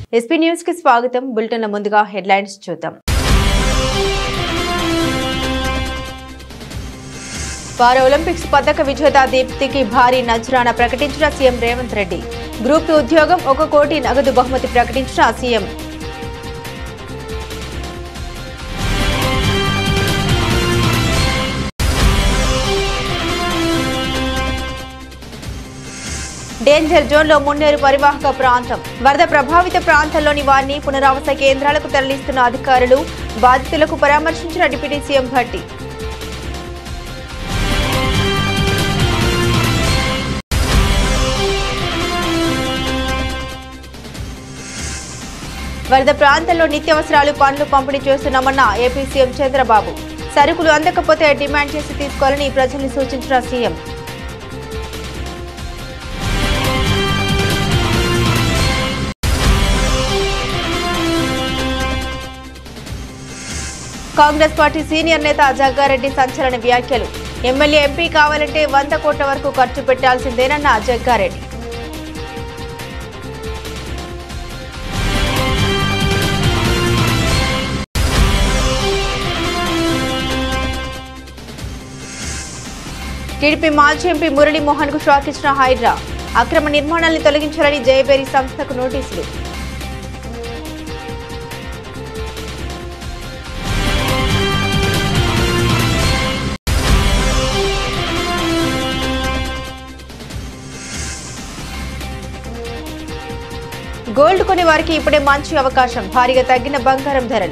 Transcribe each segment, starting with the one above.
SP news కి స్వాగతం బులెటిన్ల ముందుగా హెడ్లైన్స్ చూద్దాం పారా ఒలింపిక్స్ పథక విజేత దీప్తికి భారీ నజరానా ప్రకటించిన CM Revanth Reddy group two ఉద్యోగం ఒక కోటి నగదు బహుమతి ప్రకటించిన సీఎం డేంజర్ జోన్లో మున్నేరు పరివాహక ప్రాంతం వరద ప్రభావిత ప్రాంతంలోని వారిని పునరావాస కేంద్రాలకు తరలిస్తున్న అధికారులు బాధితులకు పరామర్శించిన డిప్యూటీ సీఎం భట్టి వరద ప్రాంతంలో నిత్యావసరాలు పనులు పంపిణీ చేస్తున్నామన్న ఏపీ సీఎం చంద్రబాబు సరుకులు అందకపోతే డిమాండ్ చేసి తీసుకోవాలని ప్రజల్ని సూచించిన సీఎం కాంగ్రెస్ పార్టీ సీనియర్ నేత జగ్గారెడ్డి సంచలన వ్యాఖ్యలు ఎమ్మెల్యే ఎంపీ కావాలంటే వంద కోట్ల వరకు ఖర్చు పెట్టాల్సిందేనన్న జగ్గారెడ్డి టీడీపీ మాజీ ఎంపీ మురళీమోహన్ కు షాక్ ఇచ్చిన హైడ్రా అక్రమ నిర్మాణాలను తొలగించాలని జయబేరి సంస్థకు నోటీసులు గోల్డ్ కొనే వారికి ఇప్పుడే మంచి అవకాశం భారీగా తగ్గిన బంగారం ధరలు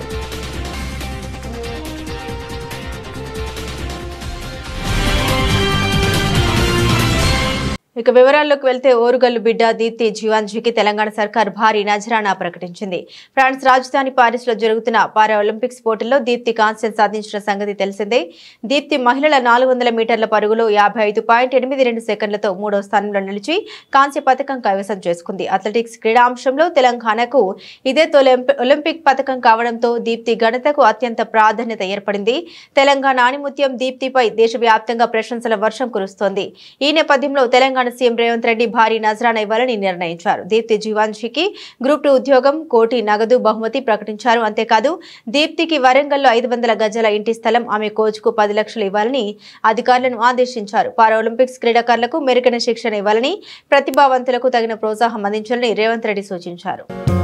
ఇక వివరాల్లోకి వెళ్తే ఓరుగల్లు బిడ్డ దీప్తి జీవాంజీకి తెలంగాణ సర్కార్ భారీ నజరానా ప్రకటించింది ఫ్రాన్స్ రాజధాని పారిస్ లో జరుగుతున్న పారా ఒలింపిక్స్ పోటీల్లో దీప్తి కాంస్యం సాధించిన సంగతి తెలిసిందే దీప్తి మహిళల నాలుగు వందల మీటర్ల పరుగులో యాభై ఐదు పాయింట్ ఎనిమిది రెండు సెకండ్లతో మూడో స్థానంలో నిలిచి కాంస్య పథకం కైవసం చేసుకుంది అథ్లెటిక్స్ క్రీడాంశంలో తెలంగాణకు ఇదే తొలి ఒలింపి- ఒలింపిక్ పథకం కావడంతో దీప్తి ఘనతకు అత్యంత ప్రాధాన్యత ఏర్పడింది తెలంగాణ ఆణిముత్యం దీప్తిపై దేశవ్యాప్తంగా ప్రశంసల వర్షం కురుస్తోంది ఈ నేపథ్యంలో తెలంగాణ సీఎం రేవంత్ రెడ్డి భారీ నజరానా ఇవ్వాలని నిర్ణయించారు దీప్తి జీవాంశికి గ్రూప్ టూ ఉద్యోగం కోటి నగదు బహుమతి ప్రకటించారు అంతేకాదు దీప్తికి వరంగల్లో ఐదు వందల గజాల ఇంటి స్థలం ఆమె కోచ్కు పది లక్షలు ఇవ్వాలని అధికారులను ఆదేశించారు పారాలింపిక్స్ క్రీడాకారులకు మెరుగైన శిక్షణ ఇవ్వాలని ప్రతిభావంతులకు తగిన ప్రోత్సాహం అందించాలని రేవంత్ రెడ్డి సూచించారు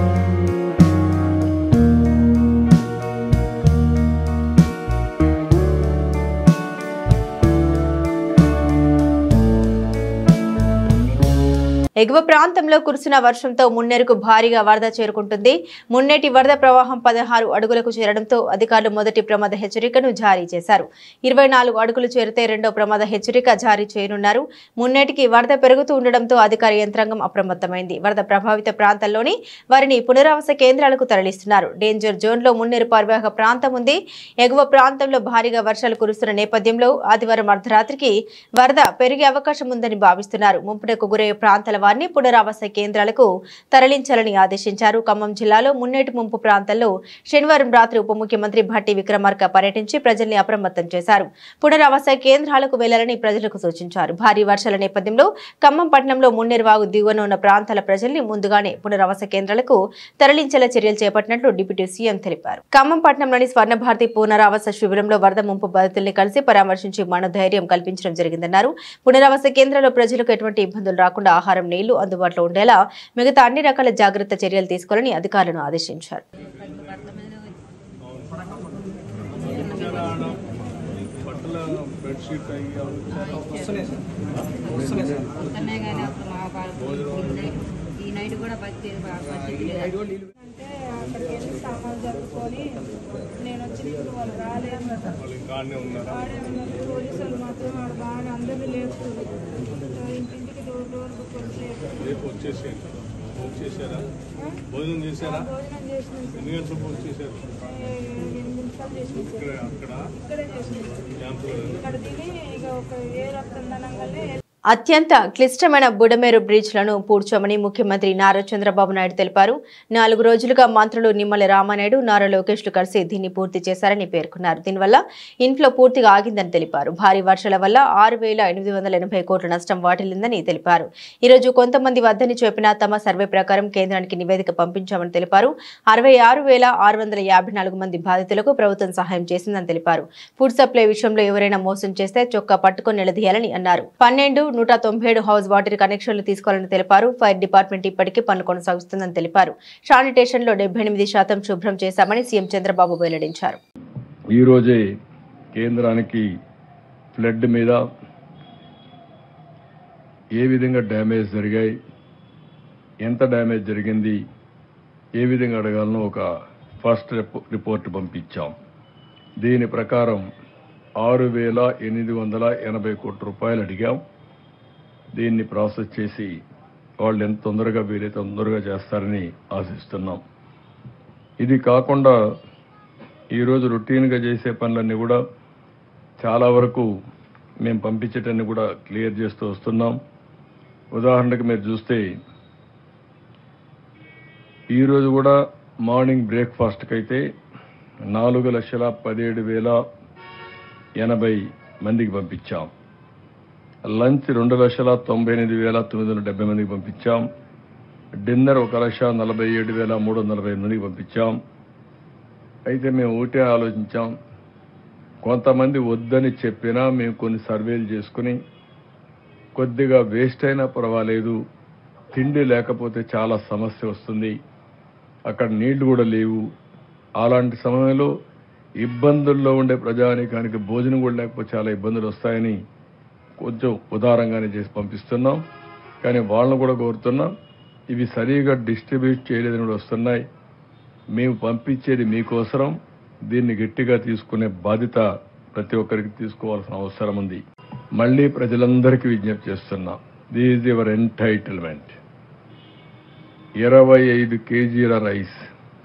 ఎగువ ప్రాంతంలో కురిసిన వర్షంతో మున్నేరుకు భారీగా వరద చేరుకుంటుంది మున్నేటి వరద ప్రవాహం పదహారు అడుగులకు చేరడంతో అధికారులు మొదటి ప్రమాద హెచ్చరికను జారీ చేశారు ఇరవై నాలుగు అడుగులు చేరితే రెండో ప్రమాద హెచ్చరిక జారీ చేయనున్నారు మున్నేటికి వరద పెరుగుతూ ఉండడంతో అధికార యంత్రాంగం అప్రమత్తమైంది వరద ప్రభావిత ప్రాంతాల్లోని వారిని పునరావాస కేంద్రాలకు తరలిస్తున్నారు డేంజర్ జోన్లో మున్నేరు పరివాహక ప్రాంతం ఉంది ఎగువ ప్రాంతంలో భారీగా వర్షాలు కురుస్తున్న నేపథ్యంలో ఆదివారం అర్ధరాత్రికి వరద పెరిగే అవకాశం ఉందని భావిస్తున్నారు ముంపునకు గురయ్యే ప్రాంతాల వారిని పునరావాస కేంద్రాలకు తరలించాలని ఆదేశించారు ఖమ్మం జిల్లాలో మున్నేటి ముంపు ప్రాంతాల్లో శనివారం రాత్రి ఉప ముఖ్యమంత్రి భట్టి విక్రమార్క పర్యటించి ప్రజల్ని అప్రమత్తం చేశారు పునరావాస కేంద్రాలకు వెళ్లాలని ప్రజలకు సూచించారు భారీ వర్షాల నేపథ్యంలో ఖమ్మం పట్టణంలో మున్నేరు వాగు దిగువన ఉన్న ప్రాంతాల ప్రజల్ని ముందుగానే పునరావాస కేంద్రాలకు తరలించేలా చర్యలు చేపట్టినట్లు డిప్యూటీ సీఎం తెలిపారు ఖమ్మం పట్టణంలోని స్వర్ణభారతి పునరావాస శిబిరంలో వరద ముంపు బాధితుల్ని కలిసి పరామర్శించి మనోధైర్యం కల్పించడం జరిగిందన్నారు పునరావాస కేంద్రాల్లో ప్రజలకు ఎటువంటి ఇబ్బందులు రాకుండా ఆహారం నీళ్లు అందుబాటులో ఉండేలా మిగతా అన్ని రకాల జాగ్రత్త చర్యలు తీసుకోవాలని అధికారులను ఆదేశించారు బట్టల బెడ్షీట్ అయ్యి అవి అన్నయ్య కానీ అప్పుడు మా బాగా ఈ నైట్ కూడా బతి పరిస్థితి లేదు అంటే అక్కడికి వెళ్ళి సామాన్లు జరుపుకొని నేను వచ్చినప్పుడు వాళ్ళు రాలేదు వాళ్ళు ఇంకా ఆడనే ఉన్నారా ఆడే ఉన్నారు పోలీసు వాళ్ళు మాత్రం ఆడ బాగా అందరూ లేపుతుంది ఇంటింటికి డోర్ డోర్ వచ్చి రేపు వచ్చేసేయండి భోజనం చేశారా భోజనం చేశారా భోజనం చేసిన ఎన్ని గంటలకు భోజనం చేశారు ఎనిమిది నిమిషాలు చేసిన ఇక్కడ అక్కడ ఇక్కడే చేసిన క్యాంపులో ఇక్కడ దిగి ఇక ఒక ఏ రక్తం దనంగానే అత్యంత క్లిష్టమైన బుడమేరు బ్రిడ్జ్లను పూడ్చోమని ముఖ్యమంత్రి నారా చంద్రబాబు నాయుడు తెలిపారు నాలుగు రోజులుగా మంత్రులు నిమ్మల రామానాయుడు నారా లోకేష్లు కలిసి దీన్ని పూర్తి చేశారని పేర్కొన్నారు దీనివల్ల ఇన్ఫ్లో పూర్తిగా ఆగిందని తెలిపారు భారీ వర్షాల వల్ల ఆరు వేల ఎనిమిది వందల ఎనభై కోట్ల నష్టం వాటిల్లిందని తెలిపారు ఈరోజు కొంతమంది వద్దని చెప్పిన తమ సర్వే ప్రకారం కేంద్రానికి నివేదిక పంపించామని తెలిపారు అరవై ఆరు వేల ఆరు వందల యాభై నాలుగు మంది బాధితులకు ప్రభుత్వం సహాయం చేసిందని తెలిపారు ఫుడ్ సప్లై విషయంలో ఎవరైనా మోసం చేస్తే చొక్కా పట్టుకొని నిలదీయాలని అన్నారు పన్నెండు నూట తొంభై ఏడు హౌస్ వాటర్ కనెక్షన్లు తీసుకోవాలని తెలిపారు ఫైర్ డిపార్ట్మెంట్ ఇప్పటికీ పనులు కొనసాగుతుందని తెలిపారు శానిటేషన్ లో డెబ్బై ఎనిమిది శాతం శుభ్రం చేశామని సీఎం చంద్రబాబు వెల్లడించారు ఈరోజే కేంద్రానికి ఫ్లడ్ మీద ఏ విధంగా డ్యామేజ్ జరిగాయి ఎంత డ్యామేజ్ జరిగింది ఏ విధంగా అడగాలనో ఒక ఫస్ట్ రిపో- రిపోర్ట్ పంపించాం దీని ప్రకారం ఆరు వేల ఎనిమిది వందల ఎనభై కోట్ల రూపాయలు అడిగాం దీన్ని ప్రాసెస్ చేసి వాళ్ళు ఎంత తొందరగా వీలైతే తొందరగా చేస్తారని ఆశిస్తున్నాం ఇది కాకుండా ఈరోజు రొటీన్గా చేసే పనులన్నీ కూడా చాలా వరకు మేము పంపించేటన్ని కూడా క్లియర్ చేస్తూ వస్తున్నాం ఉదాహరణకు మీరు చూస్తే ఈరోజు కూడా మార్నింగ్ బ్రేక్ఫాస్ట్కి అయితే నాలుగు లక్షల పదిహేడు వేల ఎనభై మందికి పంపించాం లంచ్ రెండు లక్షల తొంభై ఎనిమిది వేల తొమ్మిది వందల డెబ్బై మందికి పంపించాం డిన్నర్ ఒక లక్ష నలభై ఏడు వేల మూడు వందల నలభై మందికి పంపించాం అయితే మేము ఒకటే ఆలోచించాం కొంతమంది వద్దని చెప్పినా మేము కొన్ని సర్వేలు చేసుకుని కొద్దిగా వేస్ట్ అయినా పర్వాలేదు తిండి లేకపోతే చాలా సమస్య వస్తుంది అక్కడ నీళ్లు కూడా లేవు అలాంటి సమయంలో ఇబ్బందుల్లో ఉండే ప్రజానీకానికి భోజనం కూడా లేకపోతే చాలా ఇబ్బందులు వస్తాయని కొంచెం ఉదారంగానే చేసి పంపిస్తున్నాం కానీ వాళ్ళని కూడా కోరుతున్నాం ఇవి సరిగా డిస్ట్రిబ్యూట్ చేయలేదని కూడా వస్తున్నాయి మేము పంపించేది మీకోసరం దీన్ని గట్టిగా తీసుకునే బాధ్యత ప్రతి ఒక్కరికి తీసుకోవాల్సిన అవసరం ఉంది మళ్ళీ ప్రజలందరికీ విజ్ఞప్తి చేస్తున్నాం దీస్ యువర్ ఎంటైటిల్మెంట్ ఇరవై ఐదు కేజీల రైస్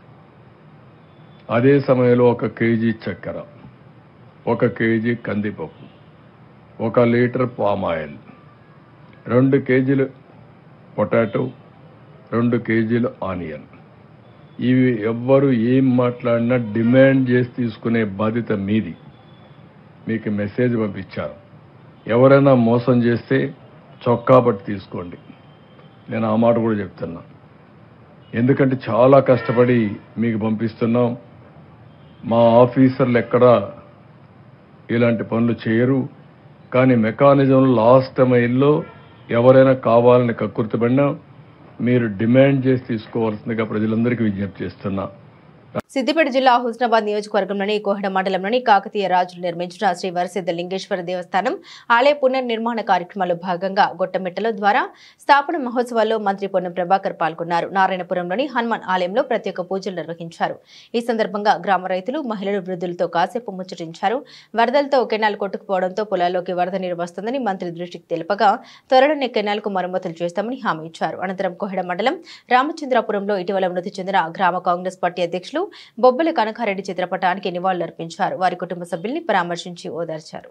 అదే సమయంలో ఒక కేజీ చక్కెర ఒక కేజీ కందిపప్పు ఒక లీటర్ పామ్ ఆయిల్ రెండు కేజీలు పొటాటో రెండు కేజీలు ఆనియన్ ఇవి ఎవ్వరు ఏం మాట్లాడినా డిమాండ్ చేసి తీసుకునే బాధ్యత మీది మీకు మెసేజ్ పంపించారు ఎవరైనా మోసం చేస్తే చొక్కా పట్టి తీసుకోండి నేను ఆ మాట కూడా చెప్తున్నా ఎందుకంటే చాలా కష్టపడి మీకు పంపిస్తున్నాం మా ఆఫీసర్లు ఎక్కడా ఇలాంటి పనులు చేయరు కానీ మెకానిజం లాస్ట్ మైల్లో ఎవరైనా కావాలని కక్కుర్తిపడినా మీరు డిమాండ్ చేసి తీసుకోవాల్సిందిగా ప్రజలందరికీ విజ్ఞప్తి చేస్తున్నా సిద్దిపేట జిల్లా హుస్నాబాద్ నియోజకవర్గంలోని కోహడ మండలంలోని కాకతీయ రాజులు నిర్మించిన శ్రీ వరసిద్ధ లింగేశ్వర దేవస్థానం ఆలయ పునర్నిర్మాణ కార్యక్రమాల్లో భాగంగా గొట్టమెట్టల ద్వారా స్థాపన మహోత్సవాల్లో మంత్రి పొన్నం ప్రభాకర్ పాల్గొన్నారు నారాయణపురంలోని హనుమాన్ ఆలయంలో ప్రత్యేక పూజలు నిర్వహించారు ఈ సందర్భంగా గ్రామ రైతులు మహిళలు వృద్ధులతో కాసేపు ముచ్చటించారు వరదలతో కెనాల్ కొట్టుకుపోవడంతో పొలాల్లోకి వరద నీరు వస్తుందని మంత్రి దృష్టికి తెలుపగా త్వరలోనే కెనాల్కు మరమ్మతులు చేస్తామని హామీ ఇచ్చారు అనంతరం కోహెడ మండలం రామచంద్రాపురంలో ఇటీవల మృతి చెందిన గ్రామ కాంగ్రెస్ పార్టీ అధ్యక్షులు బొబ్బల కనకారెడ్డి చిత్రపటానికి నివాళులర్పించారు వారి కుటుంబ సభ్యుల్ని పరామర్శించి ఓదార్చారు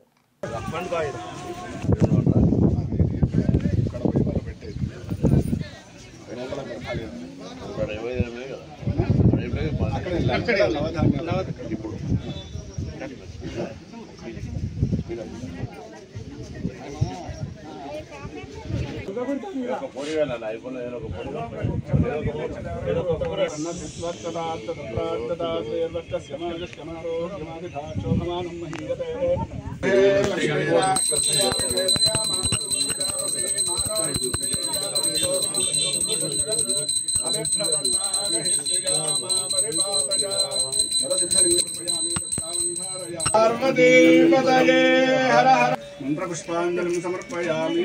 పార్వతీపతయే హర హర మంత్రపుష్పాంజలిం సమర్పయామి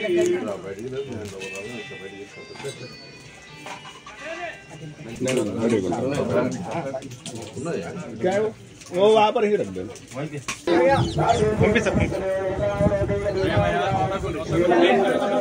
वो वहाँ पर ही रख दो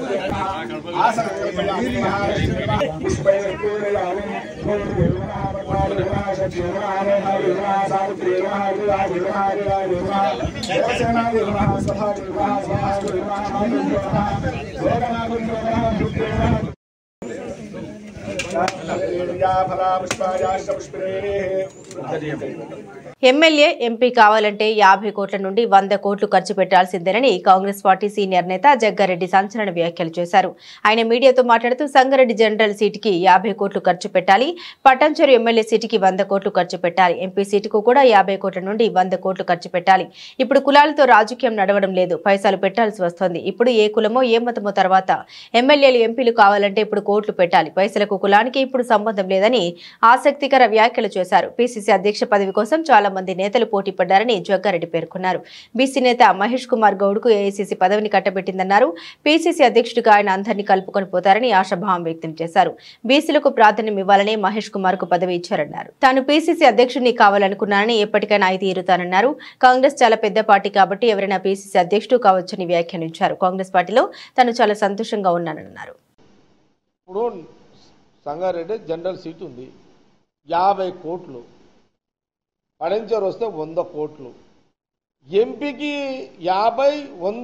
పంపిస్తాం ఎమ్మెల్యే ఎంపీ కావాలంటే యాభై కోట్ల నుండి వంద కోట్లు ఖర్చు పెట్టాల్సిందేనని కాంగ్రెస్ పార్టీ సీనియర్ నేత జగ్గారెడ్డి సంచలన వ్యాఖ్యలు చేశారు ఆయన మీడియాతో మాట్లాడుతూ సంగారెడ్డి జనరల్ సీటుకి యాభై కోట్లు ఖర్చు పెట్టాలి పట్టంచెరు ఎమ్మెల్యే సీటుకి వంద కోట్లు ఖర్చు పెట్టాలి ఎంపీ సీటుకు కూడా యాభై కోట్ల నుండి వంద కోట్లు ఖర్చు పెట్టాలి ఇప్పుడు కులాలతో రాజకీయం నడవడం లేదు పైసలు పెట్టాల్సి వస్తోంది ఇప్పుడు ఏ కులమో ఏ మతమో తర్వాత ఎమ్మెల్యేలు ఎంపీలు కావాలంటే ఇప్పుడు కోట్లు పెట్టాలి పైసలకు కులానికి ఇప్పుడు సంబంధం లేదని ఆసక్తికర వ్యాఖ్యలు చేశారు పిసిసి అధ్యక్ష పదవి కోసం చాలా మంది నేతలు పోటీ పడ్డారని జగ్గారెడ్డి పేర్కొన్నారు బీసీ నేత మహేష్ కుమార్ గౌడ్కు ఏఐసీసీ పదవిని కట్టబెట్టిందన్నారు పీసీసీ అధ్యక్షుడిగా ఆయన అందరినీ కలుపుకొని పోతారని ఆశాభావం వ్యక్తం చేశారు బీసీలకు ప్రాధాన్యం ఇవ్వాలని మహేష్ కుమార్ కు పదవి ఇచ్చారన్నారు తాను పీసీసీ అధ్యక్షుడిని కావాలనుకున్నానని ఎప్పటికైనా అయి తీరుతానన్నారు కాంగ్రెస్ చాలా పెద్ద పార్టీ కాబట్టి ఎవరైనా పీసీసీ అధ్యక్షుడు కావచ్చని వ్యాఖ్యానించారు కాంగ్రెస్ పార్టీలో తాను చాలా సంతోషంగా ఉన్నానన్నారు ఇప్పుడు సంగారెడ్డి జనరల్ సీట్ ఉంది యాభై కోట్లు పడంచర్ వస్తే వంద కోట్లు ఎంపీకి యాభై వంద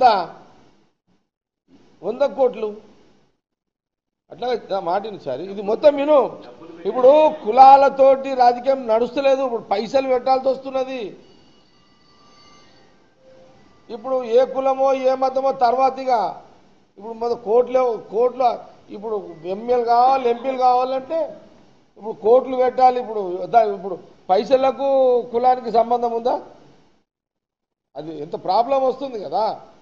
వంద కోట్లు అట్లా నా మాట సార్ ఇది మొత్తం విను ఇప్పుడు కులాలతోటి రాజకీయం నడుస్తలేదు ఇప్పుడు పైసలు పెట్టాల్సి వస్తున్నది ఇప్పుడు ఏ కులమో ఏ మతమో తర్వాతిగా ఇప్పుడు మన కోట్లు కోట్ల ఇప్పుడు ఎమ్మెల్యే కావాలి ఎంపీలు కావాలంటే ఇప్పుడు కోట్లు పెట్టాలి ఇప్పుడు దా- ఇప్పుడు పైసలకు కులానికి సంబంధం ఉందా అది ఎంత ప్రాబ్లం వస్తుంది కదా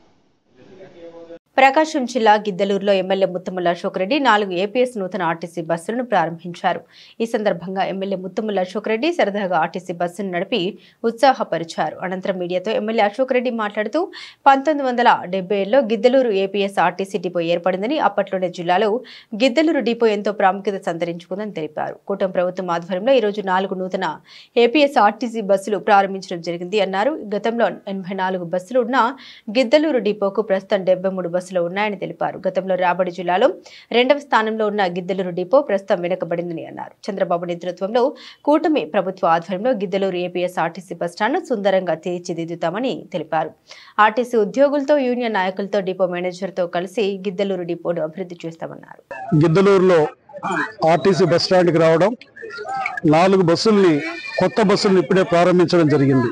ప్రకాశం జిల్లా గిద్దలూరులో ఎమ్మెల్యే ముత్తముల అశోక్ రెడ్డి నాలుగు ఏపీఎస్ నూతన ఆర్టీసీ బస్సులను ప్రారంభించారు ఈ సందర్భంగా ఎమ్మెల్యే ముత్తముల అశోక్ రెడ్డి సరదాగా ఆర్టీసీ బస్సును నడిపి ఉత్సాహపరిచారు అనంతరం మీడియాతో ఎమ్మెల్యే అశోక్ రెడ్డి మాట్లాడుతూ పంతొమ్మిది వందల డెబ్బై ఏడులో గిద్దలూరు ఏపీఎస్ ఆర్టీసీ డిపో ఏర్పడిందని అప్పట్లోనే జిల్లాలో గిద్దలూరు డిపో ఎంతో ప్రాముఖ్యత సంతరించుకుందని తెలిపారు కూటమి ప్రభుత్వం ఆధ్వర్యంలో ఈరోజు నాలుగు నూతన ఏపీఎస్ ఆర్టీసీ బస్సులు ప్రారంభించడం జరిగింది అన్నారు గతంలో ఎనభై నాలుగు బస్సులు ఉన్న గిద్దలూరు డిపోకు ప్రస్తుతం డెబ్బై మూడు బస్సులు ఉన్నాయని తెలిపారు గతంలో రాబడి జిల్లాలో రెండవ స్థానంలో ఉన్న గిద్దలూరు డిపో ప్రస్తుతం వెనుకబడిందని అన్నారు చంద్రబాబు నేతృత్వంలో కూటమి ప్రభుత్వ ఆధ్వర్యంలో గిద్దలూరు ఏపీఎస్ ఆర్టీసీ బస్టాండ్ను సుందరంగా తీర్చిదిద్దుతామని తెలిపారు ఆర్టీసీ ఉద్యోగులతో యూనియన్ నాయకులతో డిపో మేనేజర్తో కలిసి గిద్దలూరు డిపోను అభివృద్ధి చేస్తామన్నారు గిద్దలూరులో ఆర్టీసీ బస్ స్టాండ్కి రావడం నాలుగు బస్సుల్ని కొత్త బస్సుల్ని ఇప్పుడే ప్రారంభించడం జరిగింది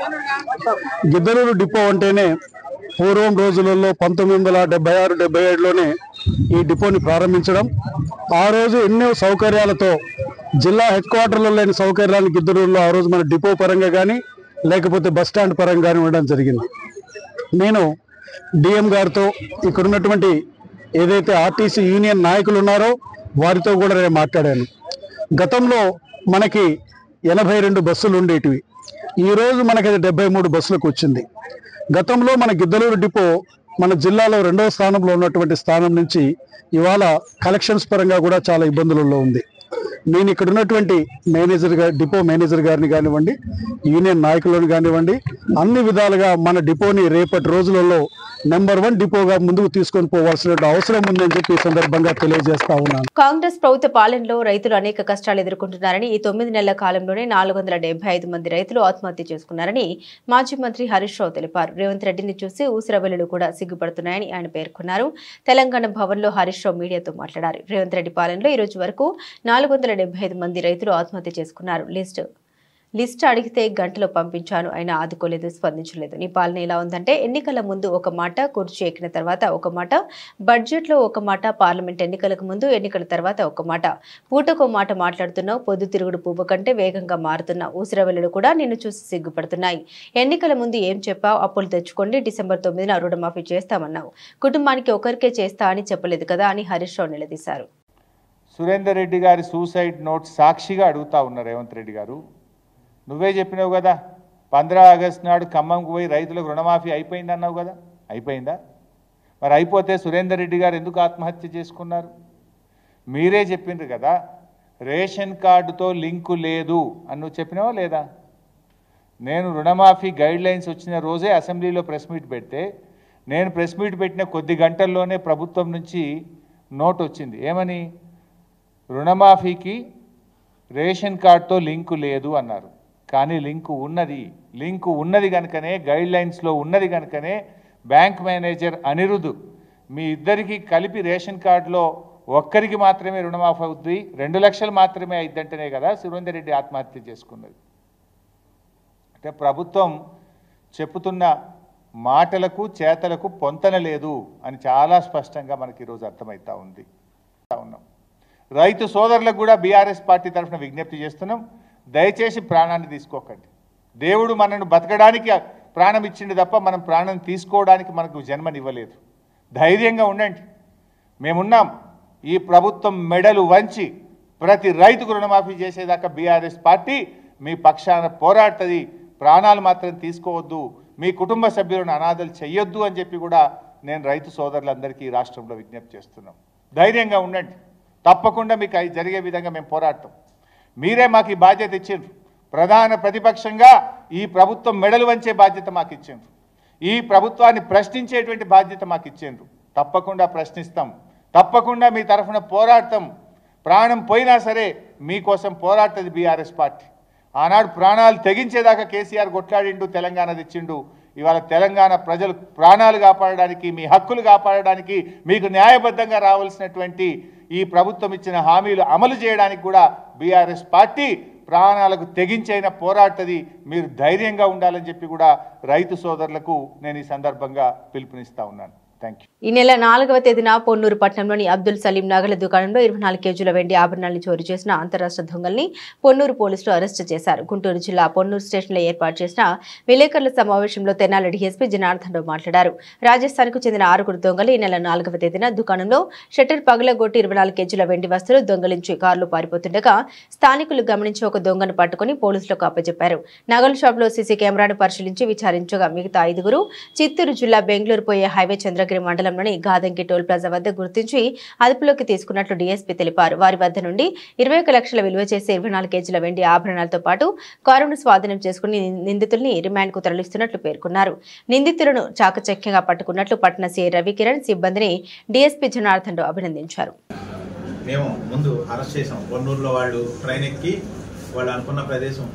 గిద్దలూరు డిపో అంటేనే పూర్వం రోజులలో పంతొమ్మిది వందల డెబ్బై ఆరు డెబ్బై ఏడులోనే ఈ డిపోని ప్రారంభించడం ఆ రోజు ఎన్నో సౌకర్యాలతో జిల్లా హెడ్ క్వార్టర్లో లేని సౌకర్యాలు గిద్దలూరులో ఆ రోజు మన డిపో పరంగా కానీ లేకపోతే బస్ స్టాండ్ పరంగా కానీ ఉండడం జరిగింది నేను డిఎం గారితో ఇక్కడ ఉన్నటువంటి ఏదైతే ఆర్టీసీ యూనియన్ నాయకులు ఉన్నారో వారితో కూడా నేను మాట్లాడాను గతంలో మనకి ఎనభై రెండు బస్సులు ఉండేటివి ఈరోజు మనకి అది డెబ్బై మూడు బస్సులకు వచ్చింది గతంలో మన గిద్దలూరు డిపో మన జిల్లాలో రెండవ స్థానంలో ఉన్నటువంటి స్థానం నుంచి ఇవాళ కలెక్షన్స్ పరంగా కూడా చాలా ఇబ్బందులలో ఉంది నేను ఇక్కడ ఉన్నటువంటి మేనేజర్ గా డిపో మేనేజర్ గారిని కానివ్వండి యూనియన్ నాయకులను కానివ్వండి అన్ని విధాలుగా మన డిపోని రేపటి రోజులలో నెంబర్ వన్ డిపోగా ముందుకు తీసుకొని పోవాల్సిన అవసరం ఉందని చెప్పి ఈ సందర్భంగా తెలియజేస్తా ఉన్నాను కాంగ్రెస్ ప్రభుత్వ పాలనలో రైతులు అనేక కష్టాలు ఎదుర్కొంటున్నారని ఈ తొమ్మిది నెలల కాలంలోనే నాలుగు వందల డెబ్బై ఐదు మంది రైతులు ఆత్మహత్య చేసుకున్నారని మాజీ మంత్రి హరీష్ రావు తెలిపారు రేవంత్ రెడ్డిని చూసి ఊసరవెల్లులు కూడా సిగ్గుపడుతున్నాయని ఆయన పేర్కొన్నారు తెలంగాణ భవన్లో హరీష్ రావు మీడియాతో మాట్లాడారు రేవంత్ రెడ్డి పాలనలో ఈ రోజు వరకు నాలుగు వందల డెబ్బై ఐదు మంది రైతులు ఆత్మహత్య చేసుకున్నారు లిస్ట్ లిస్ట్ అడిగితే గంటలో పంపించాను ఆయన ఆదుకోలేదు స్పందించలేదు నీ పాలన ఎలా ఉందంటే ఎన్నికల ముందు ఒక మాట కుర్చీ ఎక్కిన తర్వాత ఒక మాట బడ్జెట్లో ఒక మాట పార్లమెంట్ ఎన్నికలకు ముందు ఎన్నికల తర్వాత ఒక మాట పూటకో మాట మాట్లాడుతున్నావు పొద్దుతిరుగుడు పువ్వు కంటే వేగంగా మారుతున్న ఊసిరవెల్లుడు కూడా నిన్ను చూసి సిగ్గుపడుతున్నాయి ఎన్నికల ముందు ఏం చెప్పావు అప్పులు తెచ్చుకోండి డిసెంబర్ తొమ్మిదిన రుణమాఫీ చేస్తామన్నావు కుటుంబానికి ఒకరికే చేస్తా అని చెప్పలేదు కదా అని హరీష్ రావు నిలదీశారు సురేందర్ రెడ్డి గారి సూసైడ్ నోట్ సాక్షిగా అడుగుతా ఉన్నారు రేవంత్ రెడ్డి గారు నువ్వే చెప్పినావు కదా పంద్రా ఆగస్టు నాడు ఖమ్మంకు పోయి రైతులకు రుణమాఫీ అయిపోయింది అన్నావు కదా అయిపోయిందా మరి అయిపోతే సురేందర్ రెడ్డి గారు ఎందుకు ఆత్మహత్య చేసుకున్నారు మీరే చెప్పిండ్రు కదా రేషన్ కార్డుతో లింకు లేదు అని నువ్వు చెప్పినావా లేదా నేను రుణమాఫీ గైడ్ లైన్స్ వచ్చిన రోజే అసెంబ్లీలో ప్రెస్ మీట్ పెడితే నేను ప్రెస్ మీట్ పెట్టిన కొద్ది గంటల్లోనే ప్రభుత్వం నుంచి నోట్ వచ్చింది ఏమని రుణమాఫీకి రేషన్ కార్డుతో లింకు లేదు అన్నారు కానీ లింకు ఉన్నది లింకు ఉన్నది కనుకనే గైడ్ లైన్స్లో ఉన్నది కనుకనే బ్యాంక్ మేనేజర్ అనిరుద్ మీ ఇద్దరికి కలిపి రేషన్ కార్డులో ఒక్కరికి మాత్రమే రుణమాఫీ అవుద్ది రెండు లక్షలు మాత్రమే అయిద్దంటేనే కదా సురేందర్ రెడ్డి ఆత్మహత్య చేసుకున్నది అంటే ప్రభుత్వం చెప్పుతున్న మాటలకు చేతలకు పొంతన లేదు అని చాలా స్పష్టంగా మనకి ఈరోజు అర్థమవుతా ఉంది ఉన్నాం రైతు సోదరులకు కూడా బీఆర్ఎస్ పార్టీ తరఫున విజ్ఞప్తి చేస్తున్నాం దయచేసి ప్రాణాన్ని తీసుకోకండి దేవుడు మనను బతకడానికి ప్రాణం ఇచ్చిండు తప్ప మనం ప్రాణం తీసుకోవడానికి మనకు జన్మనివ్వలేదు ధైర్యంగా ఉండండి మేమున్నాం ఈ ప్రభుత్వం మెడలు వంచి ప్రతి రైతుకు రుణమాఫీ చేసేదాకా బీఆర్ఎస్ పార్టీ మీ పక్షాన పోరాడుతుంది ప్రాణాలు మాత్రం తీసుకోవద్దు మీ కుటుంబ సభ్యులను అనాథలు చెయ్యొద్దు అని చెప్పి కూడా నేను రైతు సోదరులందరికీ ఈ రాష్ట్రంలో విజ్ఞప్తి చేస్తున్నాం ధైర్యంగా ఉండండి తప్పకుండా మీకు అవి జరిగే విధంగా మేము పోరాడతాం మీరే మాకు ఈ బాధ్యత ఇచ్చిండ్రు ప్రధాన ప్రతిపక్షంగా ఈ ప్రభుత్వం మెడలు వంచే బాధ్యత మాకు ఇచ్చిండ్రు ఈ ప్రభుత్వాన్ని ప్రశ్నించేటువంటి బాధ్యత మాకు ఇచ్చిండ్రు తప్పకుండా ప్రశ్నిస్తాం తప్పకుండా మీ తరఫున పోరాడతాం ప్రాణం పోయినా సరే మీకోసం పోరాడుతుంది బీఆర్ఎస్ పార్టీ ఆనాడు ప్రాణాలు తెగించేదాకా కేసీఆర్ కొట్లాడిండు తెలంగాణ తెచ్చిండు ఇవాళ తెలంగాణ ప్రజలు ప్రాణాలు కాపాడడానికి మీ హక్కులు కాపాడడానికి మీకు న్యాయబద్ధంగా రావాల్సినటువంటి ఈ ప్రభుత్వం ఇచ్చిన హామీలు అమలు చేయడానికి కూడా బీఆర్ఎస్ పార్టీ ప్రాణాలకు తెగించైన పోరాడుతుంది మీరు ధైర్యంగా ఉండాలని చెప్పి కూడా రైతు సోదరులకు నేను ఈ సందర్భంగా పిలుపునిస్తా ఉన్నాను థ్యాంక్ యూ ఈ నెల నాలుగవ తేదీన పొన్నూరు పట్టణంలోని అబ్దుల్ సలీం నగల దుకాణంలో ఇరవై నాలుగు కేజీల వెండి ఆభరణాలను చోరీ చేసిన అంతరాష్ట్ర దొంగల్ని పొన్నూరు పోలీసులు అరెస్టు చేశారు గుంటూరు జిల్లా పొన్నూరు స్టేషన్లో ఏర్పాటు చేసిన విలేకరుల సమావేశంలో తెనాలి డీఎస్పీ జనార్దన్ రావు మాట్లాడారు రాజస్థాన్కు చెందిన ఆరుగురు దొంగలు ఈ నెల నాలుగవ తేదీన దుకాణంలో షట్టర్ పగలగొట్టి ఇరవై నాలుగు కేజీల వెండి వస్తువులు దొంగలించి కారులో పారిపోతుండగా స్థానికులు గమనించి ఒక దొంగను పట్టుకుని పోలీసులకు అప్పచెప్పారు నగల షాప్లో సీసీ కెమెరాను పరిశీలించి విచారించగా మిగతా ఐదుగురు చిత్తూరు జిల్లా బెంగళూరు పోయే హైవే చంద్రగిరి మండలంలోని గాదంకి టోల్ ప్లాజా వద్ద గుర్తించి అదుపులోకి తీసుకున్నట్లు డీఎస్పీ తెలిపారు వారి వద్ద నుండి ఇరవై ఒక లక్షల విలువ చేసే ఇరవై నాలుగు కేజీల వెండి ఆభరణాలతో పాటు కారును స్వాధీనం చేసుకుని నిందితుల్ని రిమాండ్కు తరలిస్తున్నట్లు పేర్కొన్నారు నిందితులను చాకచక్యంగా పట్టుకున్నట్లు పట్టణ సీఐ రవికిరణ్ సిబ్బందిని డీఎస్పీ జనార్దన్ రావు అభినందించారు మేము ముందు అరెస్ట్ చేసాం కొన్నూరులో వాళ్ళు ట్రైన్ ఎక్కి వాళ్ళు అనుకున్న ప్రదేశం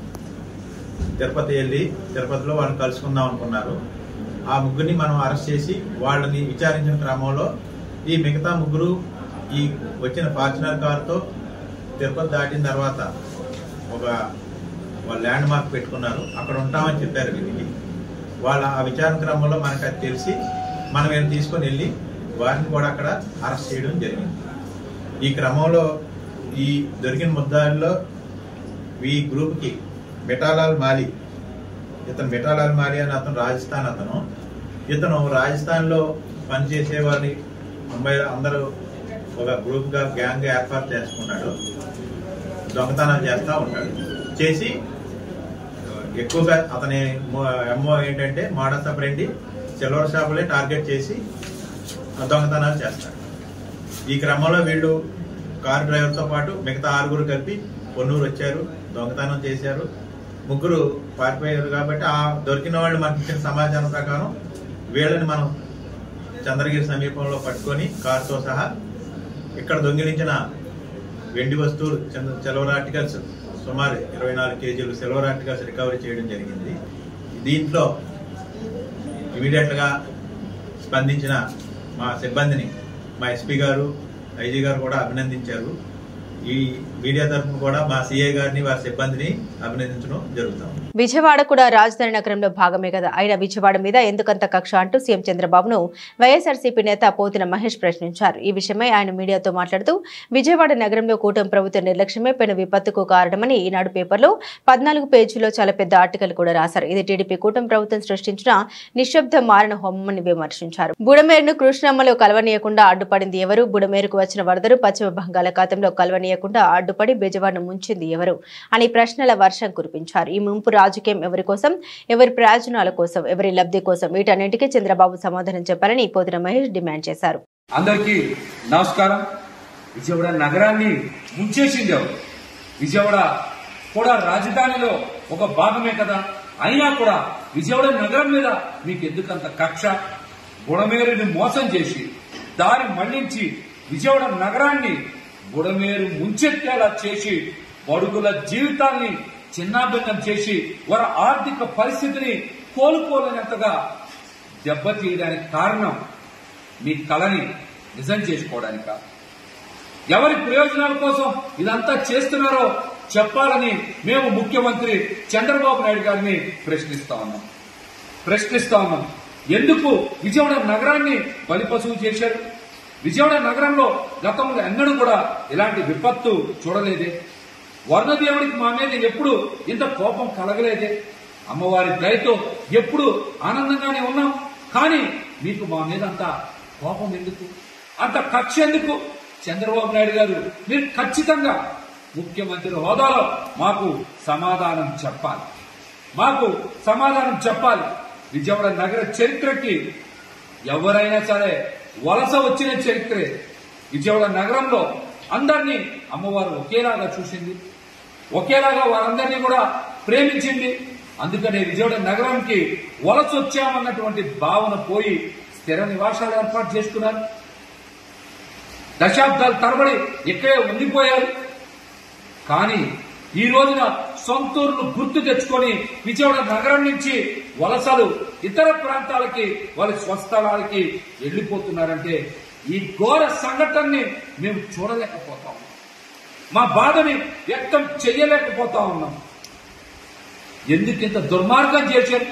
తిరుపతి వెళ్ళి తిరుపతిలో వాళ్ళని కలుసుకుందాం అనుకున్నారు ఆ ముగ్గురిని మనం అరెస్ట్ చేసి వాళ్ళని విచారించిన క్రమంలో ఈ మిగతా ముగ్గురు ఈ వచ్చిన ఫార్చునర్ కారుతో తిరుపతి దాటిన తర్వాత ఒక వాళ్ళు ల్యాండ్ మార్క్ పెట్టుకున్నారు అక్కడ ఉంటామని చెప్పారు వీరికి వాళ్ళ ఆ విచారణ క్రమంలో మనకు అది తెలిసి మనం వీళ్ళని తీసుకొని వెళ్ళి వారిని కూడా అక్కడ అరెస్ట్ చేయడం జరిగింది ఈ క్రమంలో ఈ దొరికిన ముద్దాయిల్లో ఈ గ్రూప్కి మిఠాలాల్ మాలి ఇతను మిఠాలాల్ మాలి అని అతను రాజస్థాన్ అతను ఇతను రాజస్థాన్లో పనిచేసే వారిని ముంబైలో అందరూ ఒక గ్రూప్గా గ్యాంగ్ ఏర్పాటు చేసుకున్నాడు దొంగతనాలు చేస్తూ ఉంటాడు చేసి ఎక్కువగా అతని ఎంఓ ఏంటంటే మోడల్ సపరేంటి సిల్వర్ షాపులే టార్గెట్ చేసి దొంగతనాలు చేస్తాడు ఈ క్రమంలో వీళ్ళు కారు డ్రైవర్తో పాటు మిగతా ఆరుగురు కలిపి పొన్నూరు వచ్చారు దొంగతనం చేశారు ముగ్గురు పారిపోయారు కాబట్టి ఆ దొరికిన వాళ్ళు మనకి ఇచ్చిన సమాచారం ప్రకారం వీళ్ళని మనం చంద్రగిరి సమీపంలో పట్టుకొని కారుతో సహా ఇక్కడ దొంగిలించిన వెండి వస్తువులు సిల్వర్ ఆర్టికల్స్ సుమారు ఇరవై నాలుగు కేజీలు సిల్వర్ ఆర్టికల్స్ రికవరీ చేయడం జరిగింది దీంట్లో ఇమీడియట్ గా స్పందించిన మా సిబ్బందిని మా ఎస్పీ గారు ఐజీ గారు కూడా అభినందించారు ఈ మీడియా తరఫున కూడా మా సిఐ గారిని వారి సిబ్బందిని అభినందించడం జరుగుతాం విజయవాడ కూడా రాజధాని నగరంలో భాగమే కదా అయినా విజయవాడ మీద ఎందుకంత కక్ష అంటూ సీఎం చంద్రబాబును వైఎస్ఆర్సీపీ నేత పోతిన మహేష్ ప్రశ్నించారు ఈ విషయమై ఆయన మీడియాతో మాట్లాడుతూ విజయవాడ నగరంలో కూటమి ప్రభుత్వ నిర్లక్ష్యమే పెను విపత్తుకు కారణమని ఈనాడు పేపర్లో పద్నాలుగు పేజీలో చాలా పెద్ద ఆర్టికల్ కూడా రాశారు ఇది టీడీపీ కూటమి ప్రభుత్వం సృష్టించిన నిశ్శబ్ద మారణ హోమమని విమర్శించారు బుడమేరును కృష్ణమ్మలో కలవనీయకుండా అడ్డుపడింది ఎవరు బుడమేరుకు వచ్చిన వరదలు పశ్చిమ బంగాళాఖాతంలో కలవనీయకుండా అడ్డుపడి బెజవాడను ముంచింది ఎవరు అని ప్రశ్నల వర్షం కురిపించారు ఈ ముంపు రాజకీయం ఎవరి కోసం ఎవరి ప్రయోజనాల కోసం ఎవరి లబ్ధి కోసం వీటన్నింటికీ చంద్రబాబు సమాధానం చెప్పాలని పోతిన మహేష్ డిమాండ్ చేశారు అందరికీ నమస్కారం విజయవాడ నగరాన్ని ముంచేసింది ఎవరు విజయవాడ కూడా రాజధానిలో ఒక భాగమే కదా అయినా కూడా విజయవాడ నగరం మీద మీకు ఎందుకంత కక్ష బుడమేరుని మోసం చేసి దారి మళ్లించి విజయవాడ నగరాన్ని బుడమేరు ముంచెత్తేలా చేసి బడుగుల జీవితాన్ని చిన్నాభిన్నం చేసి వారి ఆర్థిక పరిస్థితిని కోలుకోలేనంతగా దెబ్బతీయడానికి కారణం మీ కళని నిజం చేసుకోవడానిక ఎవరి ప్రయోజనాల కోసం ఇదంతా చేస్తున్నారో చెప్పాలని మేము ముఖ్యమంత్రి చంద్రబాబు నాయుడు గారిని ప్రశ్నిస్తా ఉన్నాం ప్రశ్నిస్తా ఉన్నాం ఎందుకు విజయవాడ నగరాన్ని బలిపశువు చేశారు విజయవాడ నగరంలో గతంలో ఎన్నడూ కూడా ఇలాంటి విపత్తు చూడలేదే వర్ణదేవుడికి మా మీద ఎప్పుడు ఇంత కోపం కలగలేదే అమ్మవారి దయతో ఎప్పుడు ఆనందంగానే ఉన్నాం కానీ మీకు మా మీద అంత కోపం ఎందుకు అంత కక్ష ఎందుకు చంద్రబాబు నాయుడు గారు మీరు ఖచ్చితంగా ముఖ్యమంత్రి హోదాలో మాకు సమాధానం చెప్పాలి మాకు సమాధానం చెప్పాలి విజయవాడ నగర చరిత్రకి ఎవరైనా సరే వలస వచ్చిన చరిత్రే విజయవాడ నగరంలో అందరినీ అమ్మవారు ఒకేలాగా చూసింది ఒకేలాగా వారందరినీ కూడా ప్రేమించింది అందుకనే విజయవాడ నగరానికి వలస వచ్చామన్నటువంటి భావన పోయి స్థిర నివాసాలు ఏర్పాటు చేసుకున్నారు దశాబ్దాల తరబడి ఇక్కడే ఉండిపోయారు కానీ ఈ రోజున సొంతూరును గుర్తు తెచ్చుకొని విజయవాడ నగరం నుంచి వలసలు ఇతర ప్రాంతాలకి వారి స్వస్థలాలకి వెళ్లిపోతున్నారంటే ఈ ఘోర సంఘటనని మేము చూడలేకపోతా ఉన్నాం మా బాధని వ్యక్తం చెయ్యలేకపోతా ఉన్నాం ఎందుకు ఇంత దుర్మార్గం చేశారు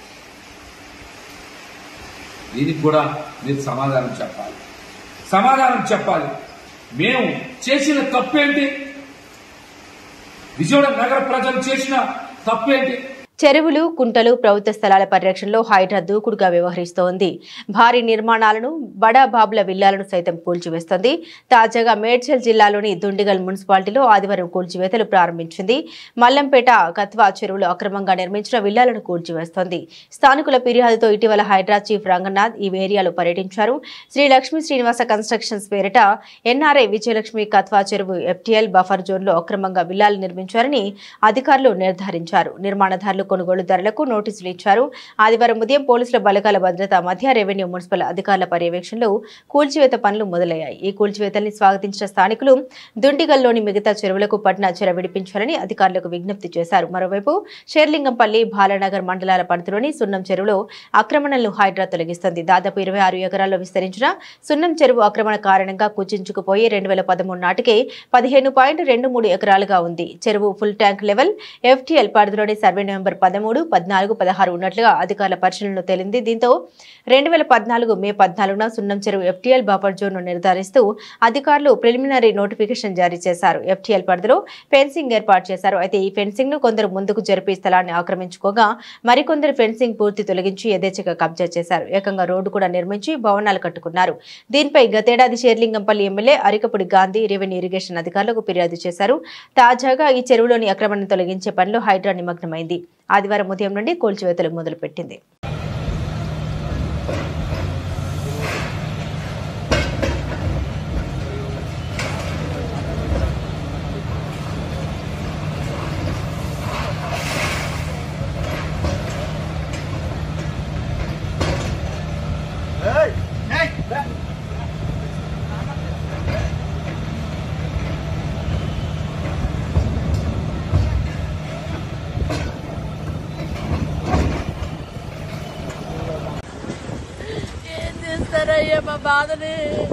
దీనికి కూడా మీరు సమాధానం చెప్పాలి సమాధానం చెప్పాలి మేము చేసిన తప్పేంటి విజయవాడ నగర ప్రజలు చేసిన తప్పేంటి చెరువులు కుంటలు ప్రభుత్వ స్థలాల పరిరక్షణలో హైడ్రా దూకుడుగా వ్యవహరిస్తోంది భారీ నిర్మాణాలను బడా బాబుల విల్లాలను సైతం కూల్చివేస్తోంది తాజాగా మేడ్చల్ జిల్లాలోని దుండిగల్ మున్సిపాలిటీలో ఆదివారం కూల్చివేతలు ప్రారంభించింది మల్లంపేట కత్వా చెరువులో అక్రమంగా నిర్మించిన విల్లాలను కూల్చివేస్తోంది స్థానికుల ఫిర్యాదుతో ఇటీవల హైడ్రా చీఫ్ రంగనాథ్ ఈ ఏరియాలో పర్యటించారు శ్రీ లక్ష్మీ శ్రీనివాస కన్స్ట్రక్షన్స్ పేరిట ఎన్ఆర్ఐ విజయలక్ష్మి కత్వా చెరువు ఎఫ్టీఎల్ బఫర్ జోన్లో అక్రమంగా విల్లాలు నిర్మించారని అధికారులు నిర్ధారించారు నిర్మాణదారులు కొనుగోలుదారులకు నోటీసులు ఇచ్చారు ఆదివారం ఉదయం పోలీసుల బలగాల భద్రత మధ్య రెవెన్యూ మున్సిపల్ అధికారుల పర్యవేక్షణలో కూల్చివేత పనులు మొదలయ్యాయి ఈ కూల్చివేతల్ని స్వాగతించిన స్థానికులు దుండిగల్లోని మిగతా చెరువులకు పట్టిన చెర విడిపించాలని అధికారులకు విజ్ఞప్తి చేశారు మరోవైపు షేర్లింగంపల్లి బాలనగర్ మండలాల పరిధిలోని సున్నం చెరువులో ఆక్రమణలను హైడ్రా తొలగిస్తుంది దాదాపు ఇరవై ఆరు ఎకరాల్లో విస్తరించిన సున్నం చెరువు ఆక్రమణ కారణంగా కుచించుకుపోయి రెండు వేల పదమూడు నాటికే పదిహేను పాయింట్ రెండు మూడు ఎకరాలుగా ఉంది చెరువు ఫుల్ ట్యాంక్ లెవెల్ ఎఫ్టీఎల్ పరిధిలోని సర్వే నెంబర్ పదమూడు పద్నాలుగు పదహారు ఉన్నట్లుగా అధికారుల పరిశీలనలో తేలింది దీంతో రెండు వేల పద్నాలుగు మే పద్నాలుగున సున్నం చెరువు ఎఫ్టీఎల్ బఫర్ జోన్ను నిర్ధారిస్తూ అధికారులు ప్రిలిమినరీ నోటిఫికేషన్ జారీ చేశారు ఎఫ్టీఎల్ పరిధిలో ఫెన్సింగ్ ఏర్పాటు చేశారు అయితే ఈ ఫెన్సింగ్ ను కొందరు ముందుకు జరిపి స్థలాన్ని ఆక్రమించుకోగా మరికొందరు ఫెన్సింగ్ పూర్తి తొలగించి యథేచ్ఛగా కబ్జా చేశారు ఏకంగా రోడ్డు కూడా నిర్మించి భవనాలు కట్టుకున్నారు దీనిపై గతేడాది Serilingampally MLA Arikapudi Gandhi revenue irrigation అధికారులకు ఫిర్యాదు చేశారు తాజాగా ఈ చెరువులోని అక్రమణను తొలగించే పనిలో హైడ్రా నిమగ్నమైంది ఆదివారం ఉదయం నుండి కూల్చివేతలు మొదలుపెట్టింది ఏం చేస్తారయ్యా మా బాధని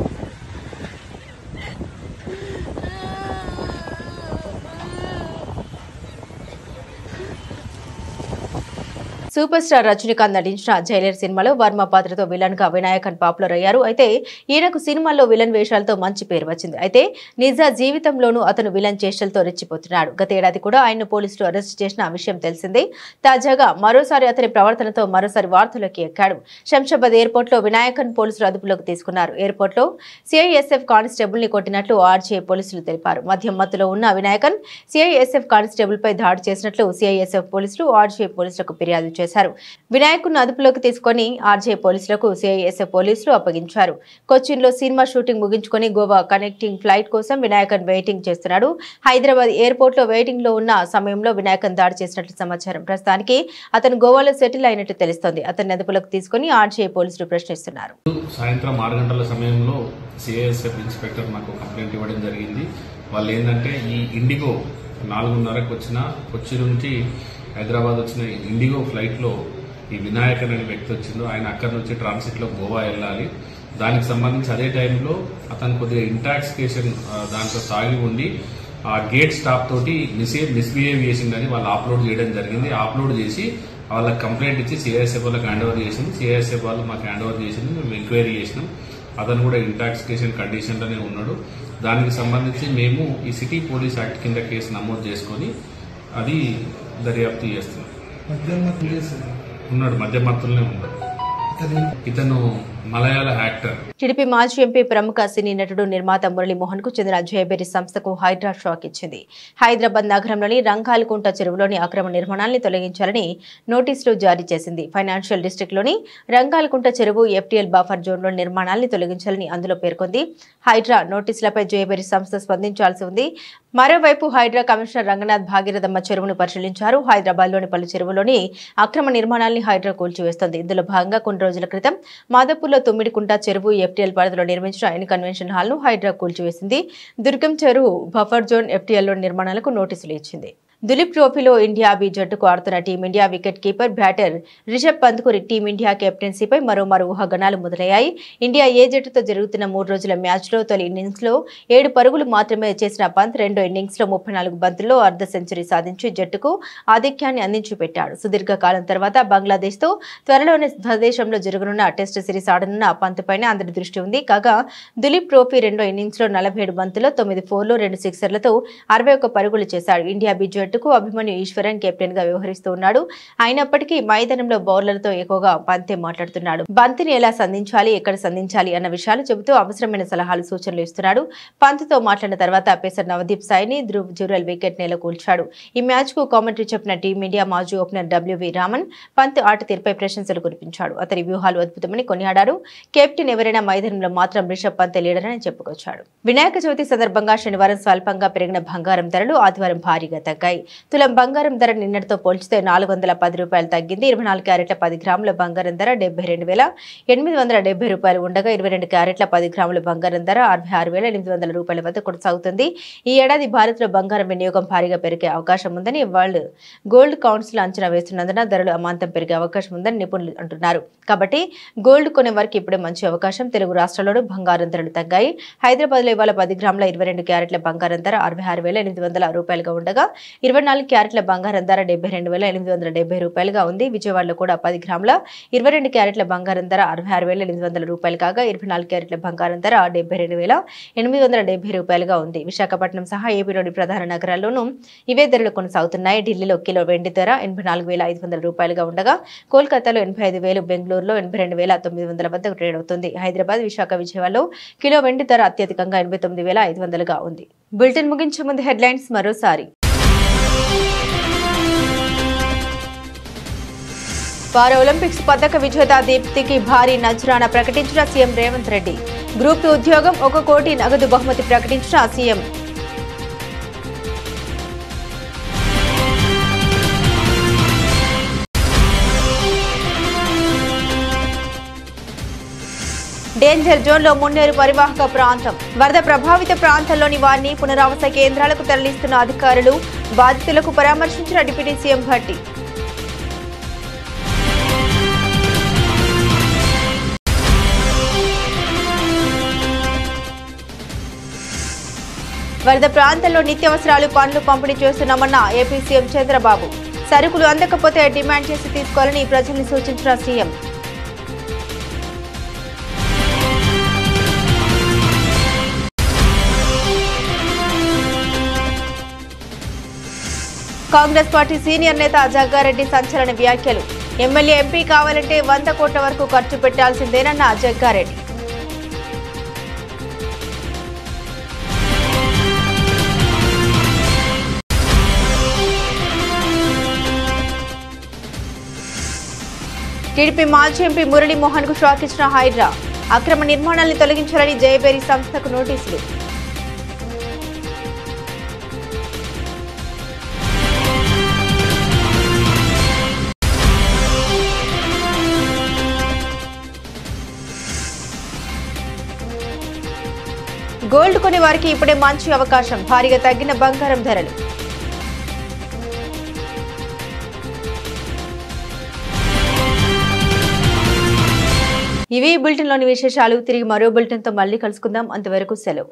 సూపర్ స్టార్ రజనీకాంత్ నటించిన జైలర్ సినిమాలో వర్మ పాత్రతో విలన్ గా వినాయకన్ పాపులర్ అయ్యారు అయితే ఈయనకు సినిమాల్లో విలన్ వేషాలతో మంచి పేరు వచ్చింది అయితే నిజ జీవితంలోనూ అతను విలన్ చేష్టలతో రెచ్చిపోతున్నాడు గత ఏడాది కూడా ఆయన పోలీసులు అరెస్ట్ చేసిన విషయం తెలిసిందే తాజాగా మరోసారి అతని ప్రవర్తనతో మరోసారి వార్తల్లోకి ఎక్కాడు శంషాబాద్ ఎయిర్పోర్ట్ లో వినాయకన్ పోలీసులు అదుపులోకి తీసుకున్నారు ఎయిర్పోర్ట్ లో సిఐఎస్ఎఫ్ కానిస్టేబుల్ ని కొట్టినట్లు ఆర్జే పోలీసులు తెలిపారు మద్యం మత్తులో ఉన్న వినాయకన్ సిఐఎస్ఎఫ్ కానిస్టేబుల్ పై దాడి చేసినట్లు సిఐఎస్ఎఫ్ పోలీసులు ఆర్జే పోలీసులకు ఫిర్యాదు చేశారు వినాయకుడిని అదుపులోకి తీసుకొని ఆర్జే పోలీసులకు సిఐఎస్ఎఫ్ పోలీసులు అప్పగించారు కొచ్చిన్ లో సినిమా షూటింగ్ ముగించుకొని గోవా కనెక్టింగ్ ఫ్లైట్ కోసం వినాయకన్ వెయిటింగ్ చేస్తున్నాడు హైదరాబాద్ ఎయిర్పోర్ట్ లో వెయిటింగ్ లో ఉన్న సమయంలో వినాయకన్ దాడి చేసినట్లు సమాచారం ప్రస్తుతానికి అతను గోవాలో సెటిల్ అయినట్టు తెలుస్తోంది అతన్ని అదుపులోకి తీసుకొని ఆర్జే పోలీసులు ప్రశ్నిస్తున్నారు సాయంత్రం ఆరు గంటల సమయంలో సిఐఎస్ఎఫ్ ఇన్స్పెక్టర్ నాకు కంప్లైంట్ ఇవ్వడం జరిగింది వాళ్ళు ఏంటంటే ఈ ఇండిగో నాలుగున్నరకు వచ్చిన కొచ్చి నుంచి హైదరాబాద్ వచ్చిన ఇండిగో ఫ్లైట్లో ఈ వినాయకన్ అనే వ్యక్తి వచ్చిండు ఆయన అక్కడి నుంచి ట్రాన్సిట్లో గోవా వెళ్ళాలి దానికి సంబంధించి అదే టైంలో అతను కొద్దిగా ఇంటాక్సికేషన్ దాంట్లో సాగి ఉండి ఆ గేట్ స్టాప్ తోటి మిస్ మిస్బిహేవ్ చేసిందని వాళ్ళు అప్లోడ్ చేయడం జరిగింది అప్లోడ్ చేసి వాళ్ళకి కంప్లైంట్ ఇచ్చి సిఐఎస్ఎఫ్ వాళ్ళకి హ్యాండ్ ఓవర్ చేసింది సిఐఎస్ఎఫ్ వాళ్ళు మాకు హ్యాండ్ ఓవర్ చేసింది మేము ఎంక్వైరీ చేసినాం అతను కూడా ఇంటాక్సికేషన్ కండిషన్లోనే ఉన్నాడు దానికి సంబంధించి మేము ఈ సిటీ పోలీస్ యాక్ట్ కింద కేసు నమోదు చేసుకొని అది దర్యాప్తు చేస్తున్నాం ఉన్నాడు మధ్య మత్తులనే ఉన్నాడు ఇతను మలయాళ యాక్టర్ టీడీపీ మాజీ ఎంపీ ప్రముఖ సినీ నటుడు నిర్మాత మురళీమోహన్ కు చెందిన జయబెరి సంస్థకు హైడ్రా షాక్ ఇచ్చింది హైదరాబాద్ నగరంలోని రంగాలకుంట చెరువులోని అక్రమ నిర్మాణాల్ని తొలగించాలని నోటీసులు జారీ చేసింది ఫైనాన్షియల్ డిస్టిక్ లోని రంగాలకుంట చెరువు ఎఫ్టీఎల్ బఫర్ జోన్ లో నిర్మాణాల్ని తొలగించాలని అందులో పేర్కొంది హైడ్రా నోటీసులపై జయబెరి సంస్థ స్పందించాల్సి ఉంది మరోవైపు హైడ్రా కమిషనర్ రంగనాథ్ భాగీరథమ్మ చెరువును పరిశీలించారు హైదరాబాద్ లోని పలు చెరువులోని అక్రమ నిర్మాణాల్ని హైడ్రా కూల్చివేస్తోంది ఇందులో భాగంగా కొన్ని రోజుల క్రితం మాదాపూర్లో తొమ్మిడికుంట చెరువు ఎఫ్టీఎల్ పరిధిలో నిర్మించిన ఎన్ కన్వెన్షన్ హాల్ ను హైడ్రా కూల్చివేసింది దుర్గం చెరువు బఫర్ జోన్ ఎఫ్టీఎల్ లో నిర్మాణాలకు నోటీసులు ఇచ్చింది దులీప్ ట్రోఫీలో ఇండియా బి జట్టుకు ఆడుతున్న Team India wicket keeper batter Rishabh Pant కు టీమిండియా కెప్టెన్సీపై మరోమారు ఊహాగణాలు మొదలయ్యాయి ఇండియా ఏ జట్టుతో జరుగుతున్న మూడు రోజుల మ్యాచ్లో తొలి ఇన్నింగ్స్ లో ఏడు పరుగులు మాత్రమే చేసిన పంత్ రెండో ఇన్నింగ్స్ లో ముప్పై నాలుగు బంతుల్లో అర్ధ సెంచరీ సాధించి జట్టుకు ఆధిక్యాన్ని అందించి పెట్టాడు సుదీర్ఘ కాలం తర్వాత బంగ్లాదేశ్ తో త్వరలోనే స్వదేశంలో జరగనున్న టెస్ట్ సిరీస్ ఆడనున్న పంత్ పైన అందరి దృష్టి ఉంది కాగా దులీప్ ట్రోఫీ రెండో ఇన్నింగ్స్ లో నలభై ఏడు బంతుల్లో తొమ్మిది ఫోర్లు రెండు సిక్సర్లతో అరవై ఒక్క పరుగులు చేశాడు ఇండియా బి జట్టుకు అభిమన్యు ఈశ్వరన్ కెప్టెన్ గా వ్యవహరిస్తూ ఉన్నాడు అయినప్పటికీ మైదానంలో బౌలర్లతో ఎక్కువగా పంతే మాట్లాడుతున్నాడు బంతిని ఎలా సంధించాలి ఎక్కడ సంధించాలి అన్న విషయాలు చెబుతూ అవసరమైన సలహాలు సూచనలు ఇస్తున్నాడు పంత్తో మాట్లాడిన తర్వాత పేసర్ నవదీప్ సాయిని ధ్రువ్ జురల్ వికెట్ నేల కూల్చాడు ఈ మ్యాచ్ కు కామెంటరీ చెప్పిన టీమిండియా మాజీ ఓపెనర్ డబ్ల్యూవి రామన్ పంత్ ఆట తీరుపై ప్రశంసలు కురిపించాడు అతని వ్యూహాలు అద్భుతమని కొనియాడారు కెప్టెన్ ఎవరైనా మైదానంలో మాత్రం రిషబ్ పంత్ లీడర్ అని చెప్పుకొచ్చాడు వినాయక చవితి సందర్భంగా శనివారం స్వల్పంగా పెరిగిన బంగారం ధరలు ఆదివారం భారీగా తగ్గాయి తులం బంగారం ధర నిన్నటితో పోల్చితే నాలుగు వందల పది రూపాయలు తగ్గింది ఇరవై నాలుగు క్యారెట్ల పది గ్రాముల బంగారం ధర డెబ్బై రెండు వేల ఎనిమిది వందల డెబ్బై రూపాయలు ఉండగా ఇరవై రెండు క్యారెట్ల పది గ్రాముల బంగారం ధర అరవై ఆరు వేల ఎనిమిది వందల రూపాయల వద్ద కొనసాగుతుంది ఈ ఏడాది భారత్లో బంగారం వినియోగం భారీగా పెరిగే అవకాశం ఉందని వరల్డ్ గోల్డ్ కౌన్సిల్ అంచనా వేస్తున్నందున ధరలు అమాంతం పెరిగే అవకాశం ఉందని నిపుణులు అంటున్నారు కాబట్టి గోల్డ్ కొనే వారికి ఇప్పుడే మంచి అవకాశం తెలుగు రాష్ట్రాల్లోనూ బంగారం ధరలు తగ్గాయి హైదరాబాద్లో ఇవాళ పది గ్రాముల ఇరవై రెండు క్యారెట్ల బంగారం ధర అరవై ఆరు వేల ఎనిమిది వందల రూపాయలుగా ఉండగా ఇరవై నాలుగు క్యారెట్ల బంగారం ధర డెబ్బై రెండు వేల ఎనిమిది వందల డెబ్బై రూపాయలుగా ఉంది విజయవాడలో కూడా పది గ్రాముల ఇరవై రెండు క్యారెట్ల బంగారం ధర అరవై ఆరు వేల ఎనిమిది వందల రూపాయలు కాగా ఇరవై నాలుగు క్యారెట్ల బంగారం ధర డెబ్బై రెండు వేల ఎనిమిది వందల డెబ్బై రూపాయలుగా ఉంది విశాఖపట్నం సహా ఏపీలోని ప్రధాన నగరాల్లోనూ ఇవే ధరలు కొనసాగుతున్నాయి ఢిల్లీలో కిలో వెండి ధర ఎనభై నాలుగు వేల ఐదు వందల రూపాయలుగా ఉండగా కోల్కతాలో ఎనభై ఐదు వేలు బెంగళూరులో ఎనభై రెండు వేల తొమ్మిది వందల వద్ద ట్రేడ్ అవుతుంది హైదరాబాద్ విశాఖ విజయవాడలో కిలో వెండి ధర అత్యధికంగా ఎనభై తొమ్మిది వేల ఐదు వందలుగా ఉంది బులెటిన్ ముగించే ముందు హెడ్లైన్స్ మరోసారి పారా ఒలింపిక్స్ పథక విజేత దీప్తికి భారీ నజరానా ప్రకటించిన CM Revanth Reddy group two ఉద్యోగం ఒక కోటి నగదు బహుమతి ప్రకటించిన సీఎం డేంజర్ జోన్లో మున్నేరు పరివాహక ప్రాంతం వరద ప్రభావిత ప్రాంతంలోని వారిని పునరావాస కేంద్రాలకు తరలిస్తున్న అధికారులు బాధితులకు పరామర్శించిన డిప్యూటీ సీఎం భట్టి వరద ప్రాంతంలో నిత్యావసరాలు పనులు పంపిణీ చేస్తున్నామన్న ఏపీ సీఎం చంద్రబాబు సరుకులు అందకపోతే డిమాండ్ చేసి తీసుకోవాలని ప్రజల్ని సూచించిన సీఎం కాంగ్రెస్ పార్టీ సీనియర్ నేత జగ్గారెడ్డి సంచలన వ్యాఖ్యలు ఎమ్మెల్యే ఎంపీ కావాలంటే వంద కోట్ల వరకు ఖర్చు పెట్టాల్సిందేనన్న జగ్గారెడ్డి టీడీపీ మాజీ ఎంపీ మురళీమోహన్ కు షాక్ ఇచ్చిన హైడ్రా అక్రమ నిర్మాణాలను తొలగించాలని జయబేరి సంస్థకు నోటీసులు గోల్డ్ కొనే వారికి ఇప్పుడే మంచి అవకాశం భారీగా తగ్గిన బంగారం ధరలు ఇవి బులెటిన్లోని విశేషాలు తిరిగి మరో బులెటిన్తో మళ్ళీ కలుసుకుందాం అంతవరకు సెలవు